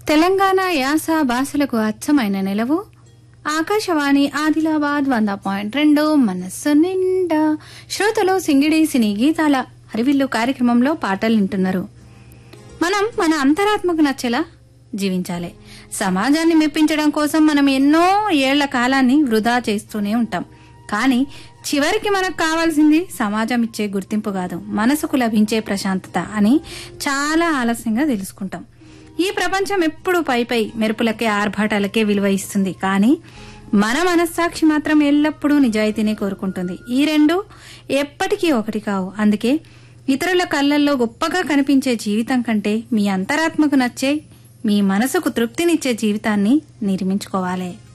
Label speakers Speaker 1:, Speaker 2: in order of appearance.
Speaker 1: తెలంగాణ యాస భాషలకు అచ్చమైన నిలవు ఆకాశవాణి ఆదిలాబాద్ వంద పాయింట్ రెండు మనస్సు నిండా శ్రోతలు సింగిడి సినీ గీతాల హరివిల్లు కార్యక్రమంలో పాటలు వింటున్నారు మనం మన అంతరాత్మకు నచ్చేలా జీవించాలి సమాజాన్ని మెప్పించడం కోసం మనం ఎన్నో ఏళ్ల కాలాన్ని వృధా చేస్తూనే ఉంటాం కానీ చివరికి మనకు కావాల్సింది సమాజం ఇచ్చే గుర్తింపు కాదు మనసుకు లభించే ప్రశాంతత అని చాలా ఆలస్యంగా తెలుసుకుంటాం ఈ ప్రపంచం ఎప్పుడు పై పై మెరుపులకే ఆర్భాటాలకే విలువ ఇస్తుంది కానీ మన మనస్సాక్షి మాత్రం ఎల్లప్పుడూ నిజాయితీనే కోరుకుంటుంది ఈ రెండు ఎప్పటికీ ఒకటి కావు అందుకే ఇతరుల కళ్ళల్లో గొప్పగా కనిపించే జీవితం కంటే మీ అంతరాత్మకు నచ్చే మీ మనసుకు తృప్తినిచ్చే జీవితాన్ని నిర్మించుకోవాలి